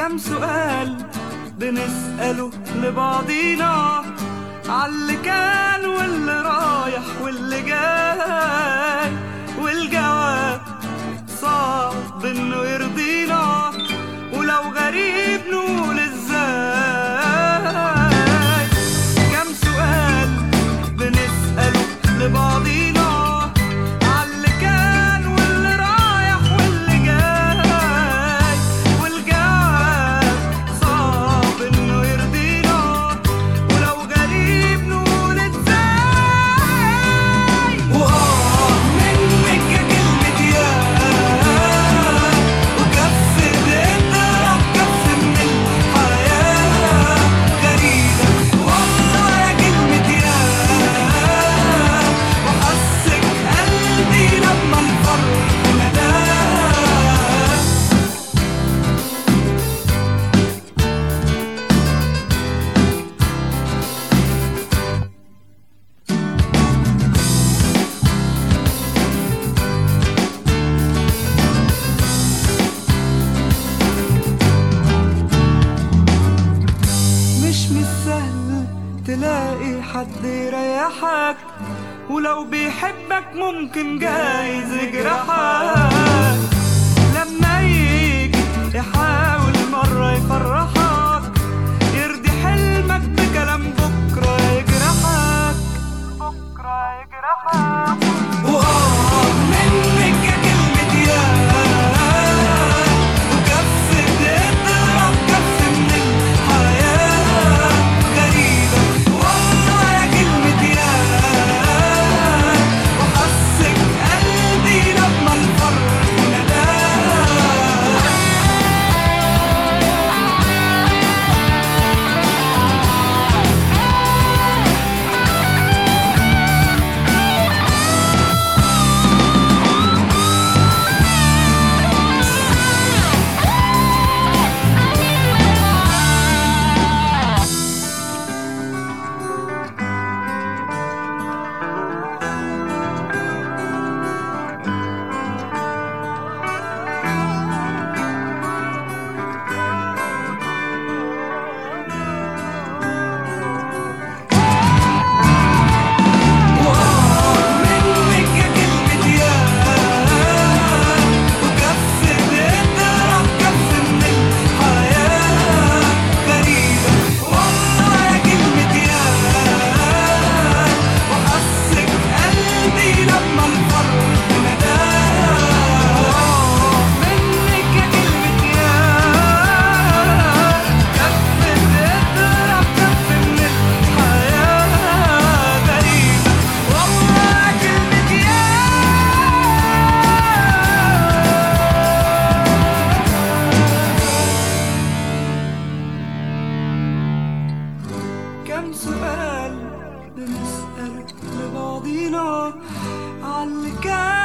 كم سؤال بنسأله لبعضينا عاللي كان واللي رايح واللي جاي والجواب صعب انه يرضينا ولو غريب نقول ازاي كم سؤال بنسأله لبعضينا عاللي كان واللي رايح واللي جاي والجواب صعب انه يرضينا ولو غريب نقول ازاي واه منك يا كلمة يا وكف بيضرب كف من الحياة غريبة والله يا كلمة يا وحسك قلبي لما الفرق نداه مش من السهل تلاقي حد يريحك ولو بيحبك ممكن جايز يجرحك لما يجي يحاول مرة يفرحك يرضي حلمك بكلام بكرة يجرحك بكرة يجرحك وآه منك يا كلمة يا وكف بتضرب كف من الحياة غريبة والله يا كلمة يا وحسك قلبي لما الفرق نداه منك يا كلمة يا وكف بتضرب كف من الحياة غريبة والله يا كلمة يا وحسك قلبي لما الفرق نداه منك يا كلمة يا كف بتضرب كف من الحياة غريبة والله كلمة يا كم سؤال بنسأل لبعضينا عاللي كان